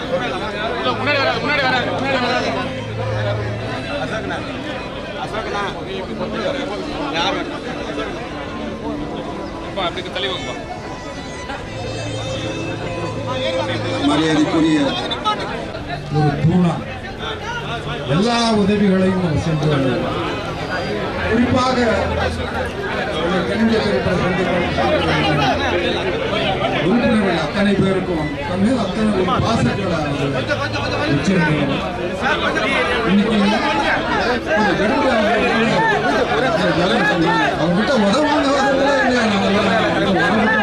முன்னாடி வராது முன்னாடி வராது முன்னாடி வராது அசோக்ண்ணா அசோக்ண்ணா யார் வேணும் அப்பா அப்படி தள்ளி வாங்கப்பா மரியாதைக்குரிய ஒரு தூணா எல்லா உதவிகளையும் அவர் சென்று வருகிறார். குறிப்பாக இந்த கணித திரைப்பட உறுப்பினர்கள் அத்தனை பேருக்கும் தன் மேல் அத்தனை ஒரு பாசத்தோட அவர் வச்சிருந்தார். இன்னைக்கு கொஞ்சம் கடுமையா அவர்கிட்ட உதவாங்க இல்லையா நாங்கெல்லாம்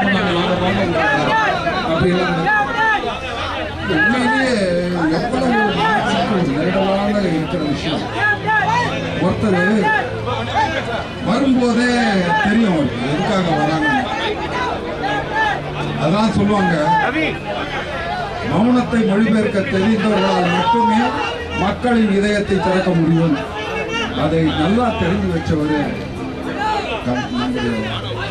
அப்படிலாம் உண்மையிலேயே எவ்வளவு மனசுக்கு நெருடலாக இருக்கிற விஷயம் ஒருத்தர் வரும்போதே தெரியும் அவருக்கு எதுக்காக வராங்க அதான் சொல்லுவாங்க மௌனத்தை மொழிபெயர்க்க தெரிந்தவர்களால் மட்டுமே மக்களின் இதயத்தை திறக்க முடியும் அதை நல்லா தெரிஞ்சு வச்சவர் கம்- நம்முடைய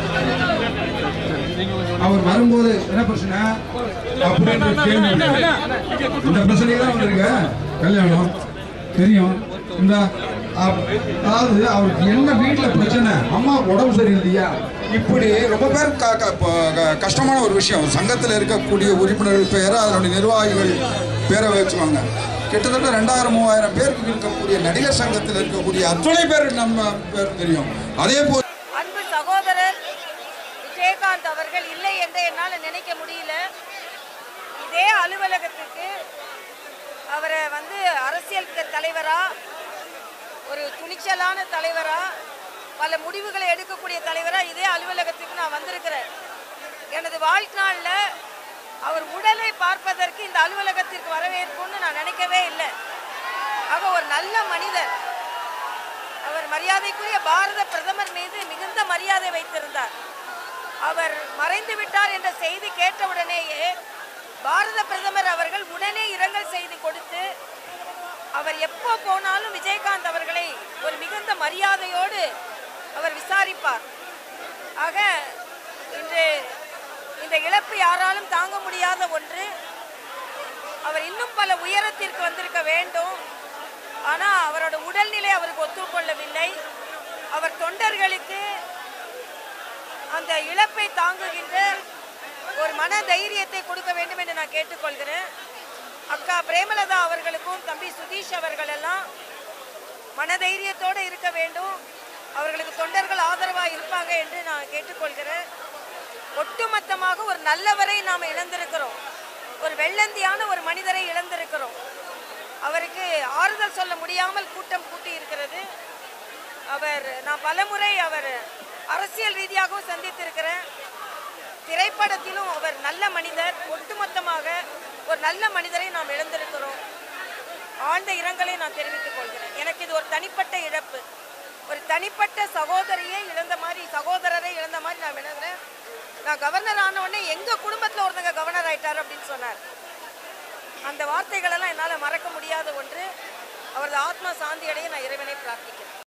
அவர் வரும்போது என்ன பிரச்சனை அப்படின்ற கேள்வி வந்தது. இந்த பிரச்சனை தான் வந்திருக்க கல்யாணம் தெரியும் இந்த அப்- அதாவது அவருக்கு என்ன வீட்டுல பிரச்சனை அம்மா உடம்பு சரியில்லையா இப்படி ரொம்ப பேர் க- க- ப- க- கஷ்டமான ஒரு விஷயம் சங்கத்தில் இருக்கக்கூடிய உறுப்பினர்கள் பேரை அதனுடைய நிர்வாகிகள் பேரை வச்சுவாங்க கிட்டத்தட்ட ரெண்டாயிரம் மூவாயிரம் பேருக்கு இருக்கக்கூடிய நடிகர் சங்கத்தில் இருக்கக்கூடிய அத்தனை பேர் நம்ம பேர் தெரியும் அதே போல் அன்பு சகோதரர் விஜயகாந்த் அவர்கள் இல்லை என்று என்னால் நினைக்க முடியல இதே அலுவலகத்துக்கு அவரை வந்து அரசியல் த- தலைவரா ஒரு துணிச்சலான தலைவரா பல முடிவுகளை எடுக்கக்கூடிய தலைவரா இதே அலுவலகத்துக்கு நான் வந்திருக்கிறேன் எனது வாழ்நாளில் அவர் உடலை பார்ப்பதற்கு இந்த அலுவலகத்திற்கு வரவேற்பும்னு நான் நினைக்கவே இல்லை ஆக ஒரு நல்ல மனிதர் அவர் மரியாதைக்குரிய பாரத பிரதமர் மீது மிகுந்த மரியாதை வைத்திருந்தார் அவர் மறைந்து விட்டார் என்ற செய்தி கேட்டவுடனேயே பாரத பிரதமர் அவர்கள் உடனே இரங்கல் செய்தி கொடுத்து அவர் எப்போ போனாலும் விஜயகாந்த் அவர்களை ஒரு மிகுந்த மரியாதையோடு அவர் விசாரிப்பார் ஆக இன்று இந்த இழப்பு யாராலும் தாங்க முடியாத ஒன்று அவர் இன்னும் பல உயரத்திற்கு வந்திருக்க வேண்டும் ஆனால் அவரோட உடல்நிலை அவருக்கு ஒத்துக்கொள்ளவில்லை அவர் தொண்டர்களுக்கு அந்த இழப்பை தாங்குகின்ற ஒரு மன தைரியத்தை கொடுக்க வேண்டும் என்று நான் கேட்டுக்கொள்கிறேன் அக்கா பிரேமலதா அவர்களுக்கும் தம்பி சுதீஷ் அவர்கள் எல்லாம் மனதைரியத்தோடு இருக்க வேண்டும் அவர்களுக்கு தொண்டர்கள் ஆதரவாக இருப்பாங்க என்று நான் கேட்டுக்கொள்கிறேன் ஒட்டுமொத்தமாக ஒரு நல்லவரை நாம் இழந்திருக்கிறோம் ஒரு வெள்ளந்தியான ஒரு மனிதரை இழந்திருக்கிறோம் அவருக்கு ஆறுதல் சொல்ல முடியாமல் கூட்டம் கூட்டி இருக்கிறது அவர் நான் பலமுறை அவர் அரசியல் ரீதியாகவும் சந்தித்திருக்கிறேன் திரைப்படத்திலும் அவர் நல்ல மனிதர் ஒட்டுமொத்தமாக ஒரு நல்ல மனிதரை நாம் இழந்திருக்கிறோம் ஆழ்ந்த இரங்கலை நான் தெரிவித்துக் கொள்கிறேன் எனக்கு இது ஒரு தனிப்பட்ட இழப்பு ஒரு தனிப்பட்ட சகோதரியை இழந்த மாதிரி சகோதரரை இழந்த மாதிரி நான் வினதுறேன் நான் கவர்னர் ஆன உடனே எங்க குடும்பத்துல ஒருத்தங்க கவர்னர் ஆயிட்டாரு அப்படின்னு சொன்னார் அந்த வார்த்தைகளெல்லாம் என்னால் மறக்க முடியாத ஒன்று அவரது ஆத்மா சாந்தி அடைய நான் இறைவனை பிரார்த்திக்கிறேன்